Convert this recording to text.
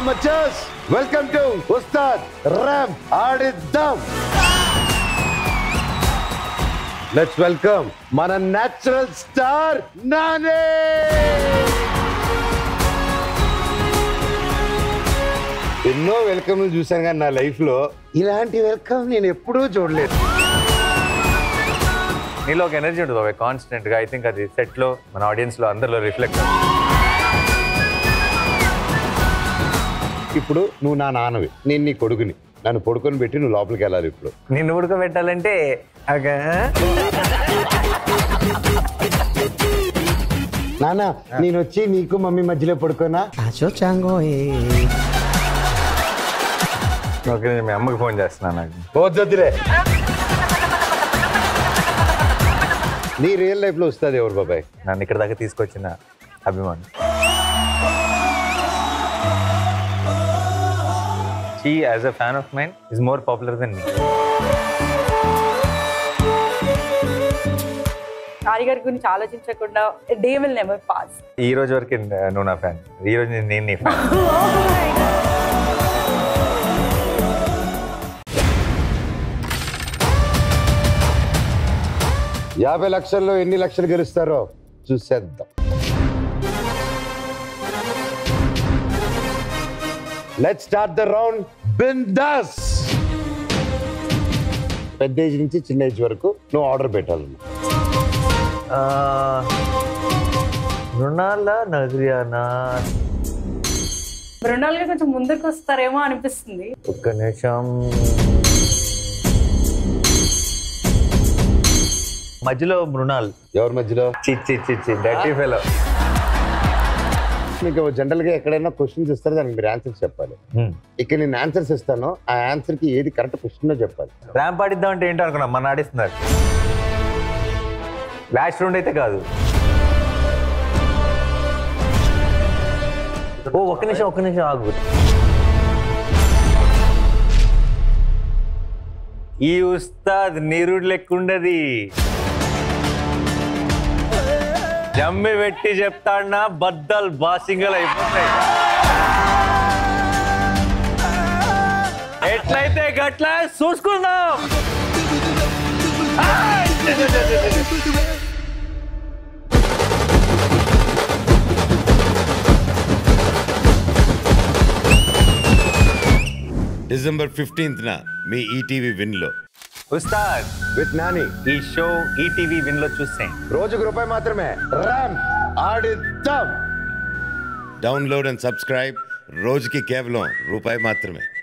మచస్ welcome to Ustaad ramp ఆడిద్దాం let's welcome మన natural star నానే ఎన్నో వెల్కమ్ చూసాను కానీ నా లైఫ్ లో ఇలాంటి వెల్కమ్ నేను ఎప్పుడూ చూడలేదు నీలో ఒక ఎనర్జీ ఉంటుంది బాబాయ్ కాన్స్టెంట్ గా ఐ థింక్ అది సెట్ లో మన ఆడియన్స్ లో అందరిలో రిఫ్లెక్ట్ ఇప్పుడు నువ్వు నా నాన్నవి నేను నీ కొడుకుని నన్ను పడుకొని పెట్టి నువ్వు లోపలికి వెళ్ళాలి ఇప్పుడు నిన్ను ఉడకబెట్టాలంటే అగా నాన్న నేను వచ్చి నీకు మమ్మీ మధ్యలో పడుకోనా ఓకే నేను మీ అమ్మకి ఫోన్ చేస్తున్నాను నాకు వద్దులే నీ రియల్ లైఫ్ లో వస్తుంది ఎవరు బాబాయ్ నన్ను ఇక్కడ దాకా తీసుకొచ్చిన అభిమాన్ she as a fan of mine is more popular than me Nani గారి గురించి ఆలోచించకుండా డే విల్ నెవర్ పాస్ ఈ రోజు వరకు నువ్వు నా ఫ్యాన్ ఈ రోజు నేను- నేను నీ ఫ్యాన్ యాభై లక్షల్లో ఎన్ని లక్షలు గెలుస్తారో చూసేద్దాం లెట్ స్టార్ట్ ద రౌండ్ బిందాస్ పెద్ద ఏజ్ నుంచి చిన్న ఏజ్ వరకు నువ్వు ఆర్డర్ పెట్టాలన్నా రుణాల నగరియానా మృణాల్ గారు కొంచెం ముందుకు వస్తారేమో అనిపిస్తుంది ఒక్క నిమిషం మధ్యలో మృణాల్ ఎవరి మధ్యలో చిచ్చి చిచ్చి డర్టీ ఫెలో మీకు జనరల్ గా ఎక్కడైనా క్వశ్చన్స్ ఇస్తారు దానికి మీరు ఆన్సర్స్ చెప్పాలి ఇక్కడ నేను ఆన్సర్స్ ఇస్తాను ఆ ఆన్సర్ కి ఏది కరెక్ట్ క్వశ్చన్ చెప్పాలి ర్యాంప్ ఆడిద్దాం అంటే ఏంటో అనుకున్నా మన ఆడిస్తున్నారు లాస్ట్ రౌండ్ అయితే కాదు ఓ ఒక్క నిమిషం ఒక్క నిమిషం ఆగు ఈ ఉస్తాద్ నీరుడు లెక్కుండది జమ్మి పెట్టి చెప్తాడా బద్దల్ బాసింగల్ అయిపోతాయి ఎట్లయితే గట్ల చూసుకుందాం డిసెంబర్ ఫిఫ్టీన్త్న మీ ఈటీవీ విన్లో ఉస్తాద్ విత్ నాని ఈ షో ఈటీవీ విన్ లో చూసేయండి రోజుకు రూపాయి మాత్రమే ర్యామ్ ఆడిద్దాం డౌన్లోడ్ అండ్ సబ్స్క్రైబ్ రోజుకి కేవలం రూపాయి మాత్రమే